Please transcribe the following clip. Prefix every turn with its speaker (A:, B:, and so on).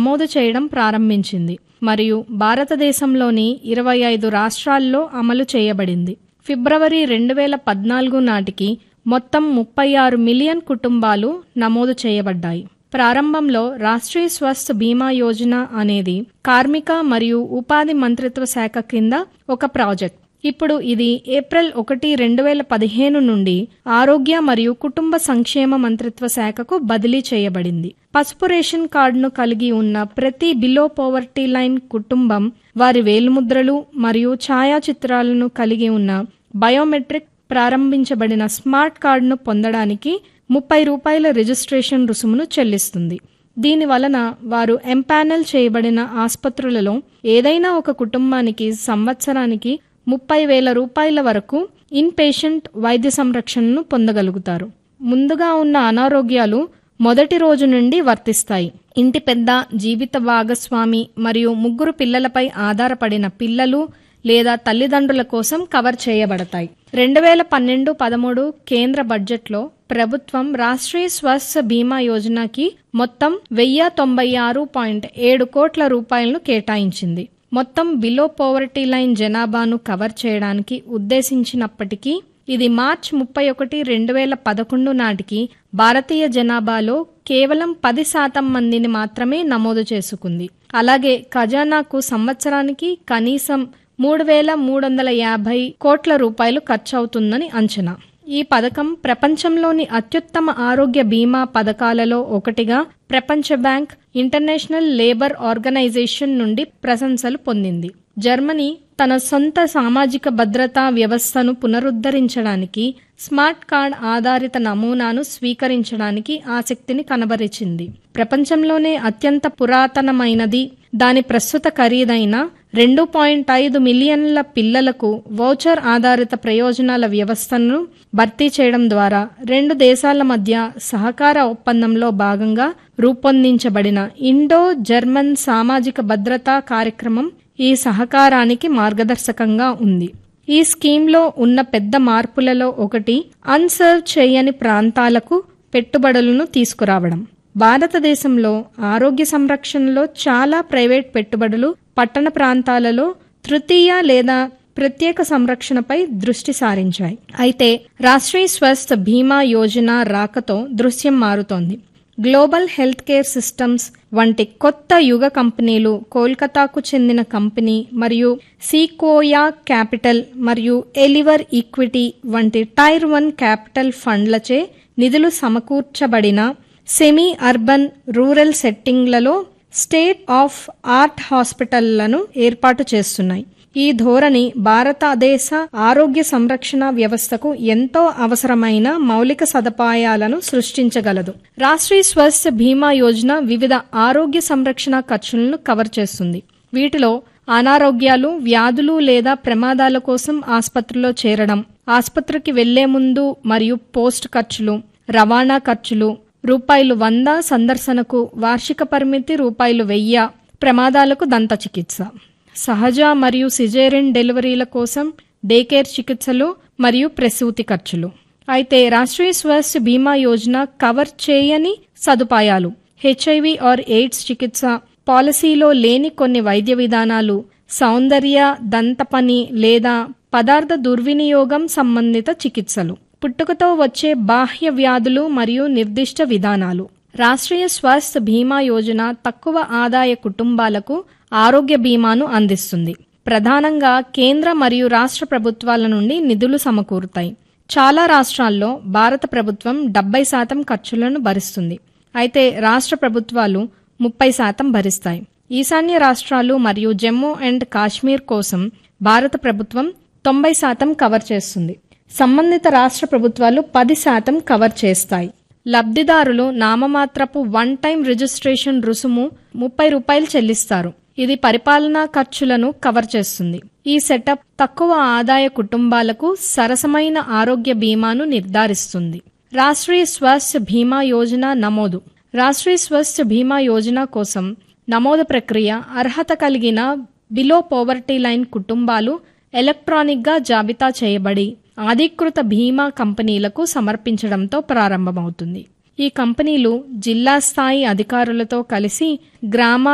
A: నమోదు చేయడం ప్రారంభించింది మరియు భారతదేశంలోని ఇరవై ఐదు రాష్ట్రాల్లో అమలు చేయబడింది ఫిబ్రవరి రెండు వేల పద్నాలుగు నాటికి మొత్తం ముప్పై ఆరు మిలియన్ కుటుంబాలు నమోదు చేయబడ్డాయి ప్రారంభంలో రాష్ట్రీయ స్వస్థ్ బీమా యోజన అనేది కార్మిక మరియు ఉపాధి మంత్రిత్వ శాఖ కింద ఒక ప్రాజెక్ట్ ఇప్పుడు ఇది ఏప్రిల్ ఒకటి రెండు వేల పదిహేను నుండి ఆరోగ్య మరియు కుటుంబ సంక్షేమ మంత్రిత్వ శాఖకు బదిలీ చేయబడింది పసుపు రేషన్ కార్డును కలిగి ఉన్న ప్రతి బిలో పోవర్టీ లైన్ కుటుంబం వారి వేలిముద్రలు మరియు ఛాయాచిత్రాలను కలిగి ఉన్న బయోమెట్రిక్ ప్రారంభించబడిన స్మార్ట్ కార్డును పొందడానికి ముప్పై రూపాయల రిజిస్ట్రేషన్ రుసుమును చెల్లిస్తుంది దీని వలన వారు ఎంపానల్ చేయబడిన ఆసుపత్రులలో ఏదైనా ఒక కుటుంబానికి సంవత్సరానికి ముప్పై వేల రూపాయల వరకు ఇన్ పేషెంట్ వైద్య సంరక్షణను పొందగలుగుతారు ముందుగా ఉన్న అనారోగ్యాలు మొదటి రోజు నుండి వర్తిస్తాయి ఇంటి పెద్ద జీవిత భాగస్వామి మరియు ముగ్గురు పిల్లలపై ఆధారపడిన పిల్లలు లేదా తల్లిదండ్రుల కోసం కవర్ చేయబడతాయి రెండు వేల పన్నెండు పదమూడు కేంద్ర బడ్జెట్లో ప్రభుత్వం రాష్ట్రీయ స్వాస్థ్య బీమా యోజనకి మొత్తం వెయ్యి తొంభై ఆరు పాయింట్ ఏడు కోట్ల రూపాయలను కేటాయించింది మొత్తం బిలో పోవర్టీ లైన్ జనాభాను కవర్ చేయడానికి ఉద్దేశించినప్పటికీ ఇది మార్చ్ ముప్పై ఒకటి రెండు వేల పదకొండు నాటికి భారతీయ జనాభాలో కేవలం పది శాతం మందిని మాత్రమే నమోదు చేసుకుంది అలాగే ఖజానాకు సంవత్సరానికి కనీసం మూడు వేల మూడు వందల యాభై కోట్ల రూపాయలు ఖర్చవుతుందని అంచనా ఈ పథకం ప్రపంచంలోని అత్యుత్తమ ఆరోగ్య బీమా పథకాలలో ఒకటిగా ప్రపంచ బ్యాంక్ ఇంటర్నేషనల్ లేబర్ ఆర్గనైజేషన్ నుండి ప్రశంసలు పొందింది జర్మనీ తన సొంత సామాజిక భద్రతా వ్యవస్థను పునరుద్ధరించడానికి స్మార్ట్ కార్డ్ ఆధారిత నమూనాను స్వీకరించడానికి ఆసక్తిని కనబరిచింది ప్రపంచంలోనే అత్యంత పురాతనమైనది దాని ప్రస్తుత ఖరీదైన రెండు పాయింట్ ఐదు మిలియన్ల పిల్లలకు వౌచర్ ఆధారిత ప్రయోజనాల వ్యవస్థను భర్తీ చేయడం ద్వారా రెండు దేశాల మధ్య సహకార ఒప్పందంలో భాగంగా రూపొందించబడిన ఇండో జర్మన్ సామాజిక భద్రతా కార్యక్రమం ఈ సహకారానికి మార్గదర్శకంగా ఉంది ఈ స్కీమ్లో ఉన్న పెద్ద మార్పులలో ఒకటి అన్సర్వ్ చేయని ప్రాంతాలకు పెట్టుబడులను తీసుకురావడం భారతదేశంలో ఆరోగ్య సంరక్షణలో చాలా ప్రైవేట్ పెట్టుబడులు పట్టణ ప్రాంతాలలో తృతీయ లేదా ప్రత్యేక సంరక్షణపై దృష్టి సారించాయి అయితే రాష్ట్రీయ స్వస్థ్ బీమా యోజన రాకతో దృశ్యం మారుతోంది గ్లోబల్ హెల్త్ కేర్ సిస్టమ్స్ వంటి కొత్త యుగ కంపెనీలు కోల్కతాకు చెందిన కంపెనీ మరియు సీకోయా క్యాపిటల్ మరియు ఎలివర్ ఈక్విటీ వంటి టైర్ వన్ క్యాపిటల్ ఫండ్లచే నిధులు సమకూర్చబడిన సెమీ అర్బన్ రూరల్ సెట్టింగ్లలో స్టేట్ ఆఫ్ ఆర్ట్ హాస్పిటళ్లను ఏర్పాటు చేస్తున్నాయి ఈ ధోరణి భారతదేశ ఆరోగ్య సంరక్షణ వ్యవస్థకు ఎంతో అవసరమైన మౌలిక సదుపాయాలను సృష్టించగలదు రాష్ట్రీయ స్వాస్థ్య బీమా యోజన వివిధ ఆరోగ్య సంరక్షణ ఖర్చులను కవర్ చేస్తుంది వీటిలో అనారోగ్యాలు వ్యాధులు లేదా ప్రమాదాల కోసం ఆసుపత్రిలో చేరడం ఆసుపత్రికి వెళ్లే ముందు మరియు పోస్ట్ ఖర్చులు రవాణా ఖర్చులు రూపాయలు వంద సందర్శనకు వార్షిక పరిమితి రూపాయలు వెయ్యి ప్రమాదాలకు దంత చికిత్స సహజ మరియు సిజేరియన్ డెలివరీల కోసం డేకేర్ చికిత్సలు మరియు ప్రసూతి ఖర్చులు అయితే రాష్ట్రీయ స్వాస్థ్య బీమా యోజన కవర్ చేయని సదుపాయాలు హెచ్ఐవి ఆర్ ఎయిడ్స్ చికిత్స పాలసీలో లేని కొన్ని వైద్య విధానాలు సౌందర్య దంతపని లేదా పదార్థ దుర్వినియోగం సంబంధిత చికిత్సలు పుట్టుకతో వచ్చే బాహ్య వ్యాధులు మరియు నిర్దిష్ట విధానాలు రాష్ట్రీయ స్వాస్థ్య బీమా యోజన తక్కువ ఆదాయ కుటుంబాలకు ఆరోగ్య బీమాను అందిస్తుంది ప్రధానంగా కేంద్ర మరియు రాష్ట్ర ప్రభుత్వాల నుండి నిధులు సమకూరుతాయి చాలా రాష్ట్రాల్లో భారత ప్రభుత్వం డెబ్బై శాతం ఖర్చులను భరిస్తుంది అయితే రాష్ట్ర ప్రభుత్వాలు ముప్పై శాతం భరిస్తాయి ఈశాన్య రాష్ట్రాలు మరియు జమ్మూ అండ్ కాశ్మీర్ కోసం భారత ప్రభుత్వం తొంభై శాతం కవర్ చేస్తుంది సంబంధిత రాష్ట్ర ప్రభుత్వాలు పది శాతం కవర్ చేస్తాయి లబ్ధిదారులు నామమాత్రపు వన్ టైం రిజిస్ట్రేషన్ రుసుము ముప్పై రూపాయలు చెల్లిస్తారు ఇది పరిపాలనా ఖర్చులను కవర్ చేస్తుంది ఈ సెటప్ తక్కువ ఆదాయ కుటుంబాలకు సరసమైన ఆరోగ్య బీమాను నిర్ధారిస్తుంది రాష్ట్రీయ స్వాస్థ్య బీమా యోజన నమోదు రాష్ట్రీయ స్వాస్థ్య బీమా యోజన కోసం నమోదు ప్రక్రియ అర్హత కలిగిన బిలో పోవర్టీ లైన్ కుటుంబాలు ఎలక్ట్రానిక్గా జాబితా చేయబడి అధీకృత బీమా కంపెనీలకు సమర్పించడంతో ప్రారంభమవుతుంది ఈ కంపెనీలు జిల్లా స్థాయి అధికారులతో కలిసి గ్రామ